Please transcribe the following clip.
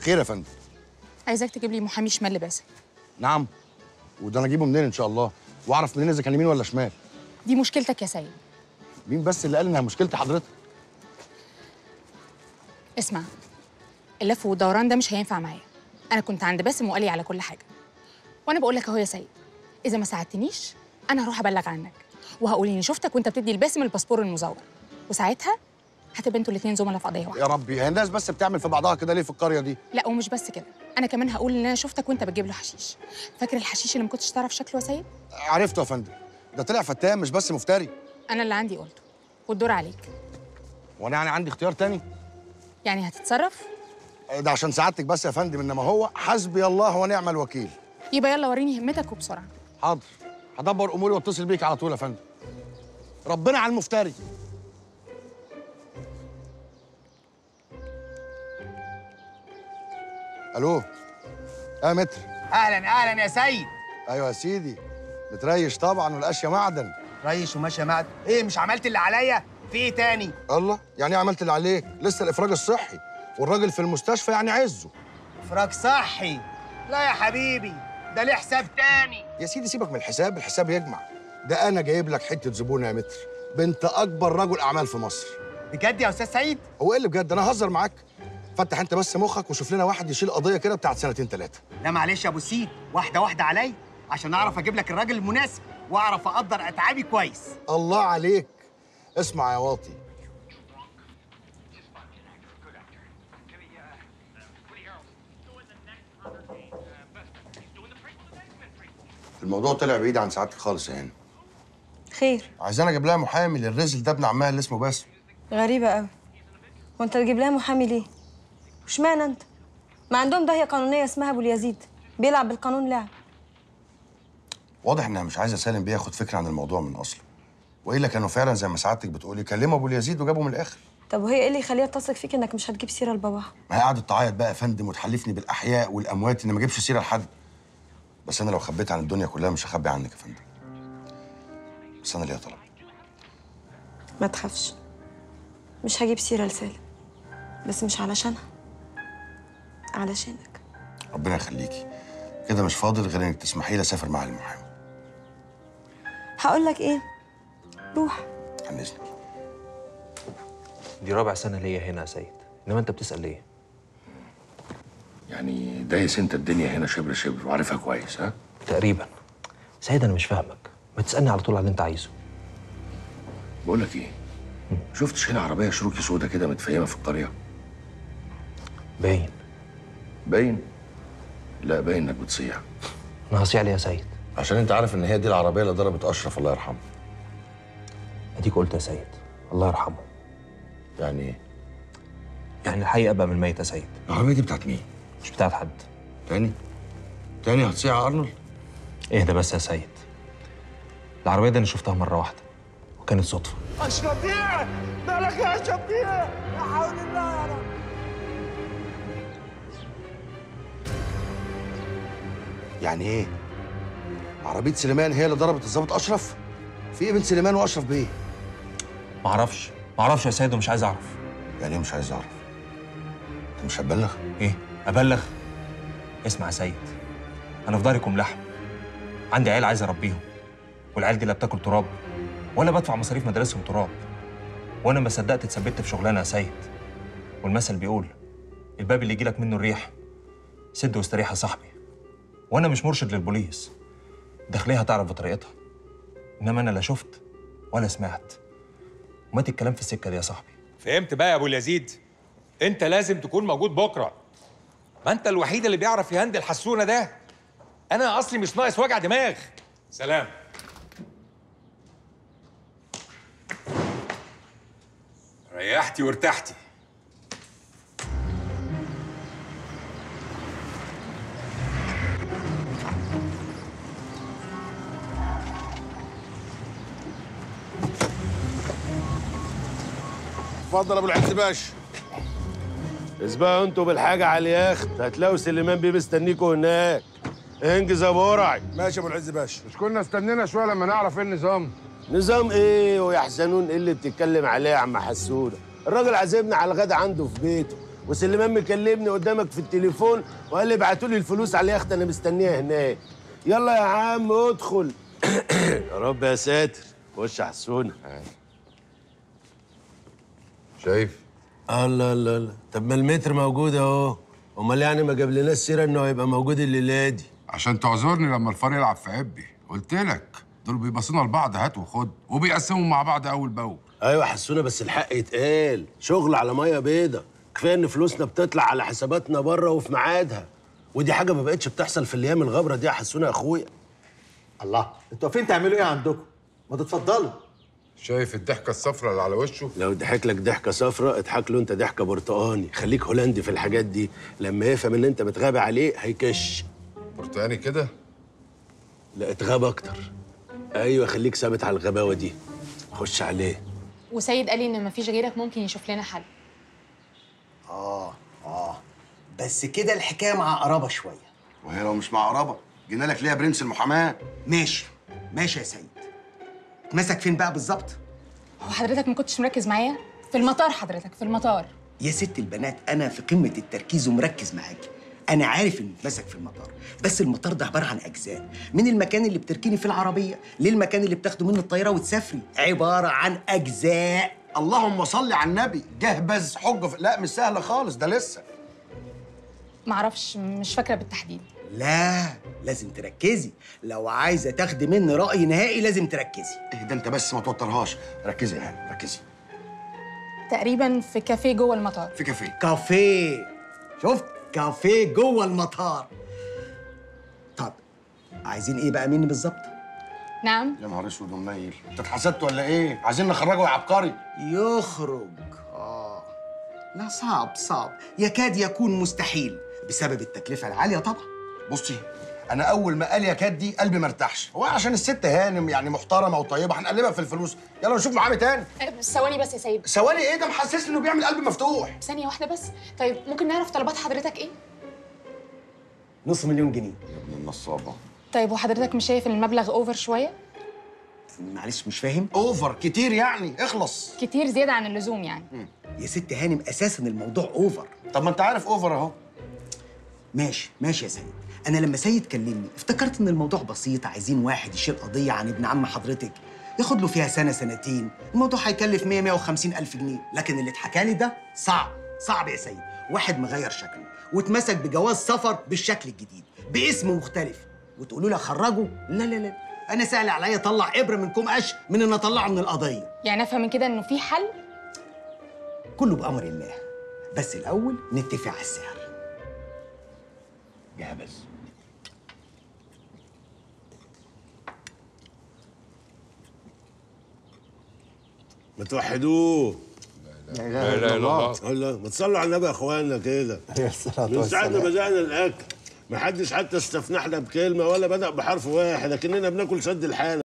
خير يا فندم عايزاك تجيب لي محامي شمال لباسم نعم وده انا اجيبه منين ان شاء الله واعرف منين اذا كان يمين ولا شمال دي مشكلتك يا سيد مين بس اللي قال انها مشكلتي حضرتك اسمع اللف والدوران ده مش هينفع معايا انا كنت عند باسم وقال لي على كل حاجه وانا بقول لك اهو يا سيد اذا ما ساعدتنيش انا هروح ابلغ عنك وهقول اني شفتك وانت بتدي لباسم الباسبور المزور وساعتها هتبقى انتوا الاثنين زملاء في قضيه واحده يا ربي هي الناس بس بتعمل في بعضها كده ليه في القريه دي لا ومش بس كده انا كمان هقول ان انا شفتك وانت بتجيب له حشيش فاكر الحشيش اللي ما كنتش تعرف شكله يا سيد عرفته يا فندم ده طلع فتان مش بس مفتري انا اللي عندي قلته والدور عليك وانا يعني عندي اختيار تاني يعني هتتصرف ده عشان سعادتك بس يا فندم انما هو حسبي الله ونعم الوكيل يبقى يلا وريني همتك وبسرعه حاضر هدبر اموري واتصل بيك على طول يا فندم ربنا على المفتري الو اه متر اهلا اهلا يا سيد ايوه يا سيدي بتريش طبعا والاشياء معدن ريش وماشي معد ايه مش عملت اللي عليا في ايه تاني الله يعني ايه عملت اللي عليك لسه الافراج الصحي والراجل في المستشفى يعني عزه افراج صحي لا يا حبيبي ده ليه حساب تاني يا سيدي سيبك من الحساب الحساب يجمع ده انا جايب لك حته زبونه يا متر بنت اكبر رجل اعمال في مصر بجد يا استاذ سيد هو ايه اللي بجد انا هزر معاك فتح انت بس مخك وشوف لنا واحد يشيل قضيه كده بتاعت سنتين ثلاثه لا معلش يا ابو سيد واحده واحده عليا عشان اعرف اجيب لك الراجل المناسب واعرف اقدر اتعابي كويس الله عليك اسمع يا واطي الموضوع طلع بعيد عن سعادتك خالص يا هاني خير عايزين اجيب لها محامي للرزل ده ابن عمها اللي اسمه باسم غريبة قوي وانت تجيب لها محامي ليه؟ واشمعنى انت؟ ما عندهم داهية قانونية اسمها ابو اليزيد بيلعب بالقانون لعب واضح انها مش عايزه سالم بيه ياخد فكره عن الموضوع من اصله والا كانوا فعلا زي ما سعادتك بتقولي كلموا ابو اليزيد وجابوا من الاخر طب وهي ايه اللي يخليها تثق فيك انك مش هتجيب سيرة لباباها؟ ما هي قعدت تعيط بقى يا فندم وتحلفني بالاحياء والاموات ان ما اجيبش سيره لحد بس انا لو خبيت عن الدنيا كلها مش هخبي عنك يا فندم بس انا ليا طلب ما تخافش مش هجيب سيرة لسالم بس مش علشانها علشانك ربنا يخليكي كده مش فاضل غير انك تسمحي لي اسافر مع المحامي هقول لك ايه؟ روح عن اذنك دي رابع سنة ليا هنا يا سيد إنما أنت بتسأل ليه؟ يعني دايس انت الدنيا هنا شبر شبر وعارفها كويس ها تقريبا سيد أنا مش فاهمك ما تسألني على طول على اللي أنت عايزه بقول لك ايه شفتش هنا عربيه شروكي سودا كده متفيمه في القريه باين باين لا باين انك بتصيع أنا هصيع ليه يا سيد؟ عشان انت عارف ان هي دي العربيه اللي ضربت اشرف الله يرحمه أديك قلت يا سيد الله يرحمه يعني ايه يعني الحقيقة بقى من الميت يا سيد العربيه دي بتاعت مين مش بتاعت حد تاني تاني هتصيع يا ارنولد اهدى بس يا سيد العربية دي أنا شفتها مرة واحدة وكانت صدفة اشرف بيه مالك يا اشرف بيه لا حول الله يا رب يعني ايه عربيه سليمان هي اللي ضربت الضابط اشرف في ايه بين سليمان واشرف بيه معرفش معرفش يا سيد ومش عايز أعرف يعني ايه مش عايز اعرف انت مش هتبلغ إيه؟ أبلغ؟ اسمع يا سيد أنا في داركم لحم عندي عيال عايز أربيهم والعيال دي لا بتاكل تراب ولا بدفع مصاريف مدارسهم تراب وأنا ما صدقت اتثبت في شغلانة يا سيد والمثل بيقول الباب اللي يجيلك منه الريح سد واستريح يا صاحبي وأنا مش مرشد للبوليس داخليها تعرف بطريقتها إنما أنا لا شفت ولا سمعت ومات الكلام في السكة دي يا صاحبي فهمت بقى يا ابو اليزيد انت لازم تكون موجود بكره ما انت الوحيد اللي بيعرف يهندل حسونه ده انا اصلي مش ناقص وجع دماغ سلام ريحتي وارتحتي اتفضل يا ابو العز باشا اسبقوا انتوا بالحاجة على اليخت هتلاقوا سليمان بيه مستنيكوا هناك انجز يا ابو قرعي ماشي يا ابو العز باشا مش كنا استنينا شويه لما نعرف ايه النظام نظام ايه ويحزنون ايه اللي بتتكلم عليه يا عم حسونه الراجل عازمنا على الغدا عنده في بيته وسليمان مكلمني قدامك في التليفون وقال لي ابعتوا لي الفلوس على اليخت انا مستنيها هناك يلا يا عم ادخل يا رب يا ساتر خش يا حسونه شايف الله الله الله طب ما المتر موجود اهو امال يعني ما جاب لناش سيره انه هيبقى موجود الليله دي عشان تعذرني لما الفار يلعب في عبي قلت لك دول بيبصينا لبعض هات وخد وبيقسموا مع بعض اول باول ايوه حسونه بس الحق يتقال شغل على ميه بيضه كفايه ان فلوسنا بتطلع على حساباتنا بره وفي ميعادها ودي حاجه ما بقتش بتحصل في الايام الغبره دي يا حسونه يا اخويا الله انتوا واقفين تعملوا ايه عندكم ما تتفضلوا شايف الضحكه الصفراء اللي على وشه لو ضحك لك ضحكه صفراء اضحك له انت ضحكه برتقاني خليك هولندي في الحاجات دي لما يفهم ان انت بتغابي عليه هيكش برتقاني كده لا اتغاب اكتر ايوه خليك ثابت على الغباوه دي خش عليه وسيد قال لي ان مفيش غيرك ممكن يشوف لنا حل اه اه بس كده الحكايه معقربه شويه وهي لو مش معقربه جينا لك ليه يا برنس المحاماه ماشي ماشي يا سيد اتمسك فين بقى بالظبط هو حضرتك ما كنتش مركز معايا في المطار حضرتك في المطار يا ست البنات انا في قمه التركيز ومركز معاكي انا عارف انه اتمسك في المطار بس المطار ده عباره عن اجزاء من المكان اللي بتركني فيه العربيه للمكان اللي بتاخده منه الطياره وتسافري عباره عن اجزاء اللهم صل على النبي جهبذ حجه في... لا مش سهله خالص ده لسه معرفش مش فاكره بالتحديد لا لازم تركزي لو عايزه تاخدي مني راي نهائي لازم تركزي ايه ده انت بس ما توترهاش ركزي يا هاني ركزي تقريبا في كافيه جوه المطار في كافيه كافيه شفت كافيه جوه المطار طب عايزين ايه بقى مني بالظبط نعم يا نهار اسود ومنيل انت اتحسدت ولا ايه عايزين نخرجه يا عبقري يخرج اه لا صعب صعب يكاد يكون مستحيل بسبب التكلفه العاليه طبعا بصي انا اول ما قال يا كات دي قلبي ما ارتاحش هو عشان الست هانم يعني محترمه وطيبه هنقلبها في الفلوس يلا نشوف محامي تاني أه، ثواني بس يا سيد ثواني ايه ده محسسني انه بيعمل قلب مفتوح ثانيه واحده بس طيب ممكن نعرف طلبات حضرتك ايه نص مليون جنيه يا ابن النصابه طيب وحضرتك مش شايف ان المبلغ اوفر شويه معلش مش فاهم اوفر كتير يعني اخلص كتير زياده عن اللزوم يعني يا ست هانم اساسا الموضوع اوفر طب ما انت عارف اوفر اهو ماشي ماشي يا سيد انا لما سيد كلمني افتكرت ان الموضوع بسيط عايزين واحد يشيل قضيه عن ابن عم حضرتك ياخد له فيها سنه سنتين الموضوع هيكلف 100 150 الف جنيه لكن اللي اتحكى لي ده صعب صعب يا سيد واحد مغير شكله واتمسك بجواز سفر بالشكل الجديد باسم مختلف وتقولوا لي اخرجه لا لا لا انا سهل عليا اطلع ابره من كوم قش من ان اطلعه من القضيه يعني افهم من كده انه في حل كله بامر الله بس الاول نتفق على السعر جهبذ ما توحدوه لا اله الا الله الله ما تصلوا على النبي يا اخوانا كده من ساعة ما بدأنا الأكل ما حدش حتى استفنحنا بكلمة ولا بدأ بحرف واحد لكننا بناكل سد الحالة